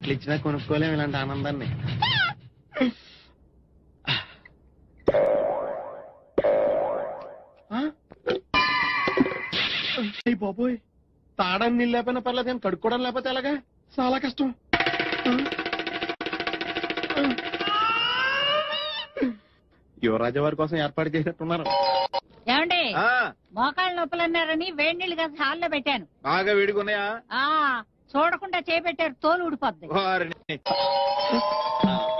ఎట్లు ఇచ్చినా కొనుక్కోలేం ఇలాంటి ఆనందాన్ని ఆ? అయ్ బాబోయ్ తాడని నీళ్ళు లేకపోయినా పర్లేదు కానీ కడుక్కోవడం లేకపోతే ఎలాగా చాలా కష్టం ఆ? ఆ. యువరాజు వారి కోసం ఏర్పాటు చేసినట్టున్నారు ఏమండి ఆ, మోకాళ్ళ నొప్పులన్నారని వేడి నీళ్ళు కాస్త హాల్లో పెట్టాను బాగా వేడిగున్నాయా ఆ చూడకుండా చేపెట్టారు తోలు ఊడిపోద్ది వారిని. ఆ,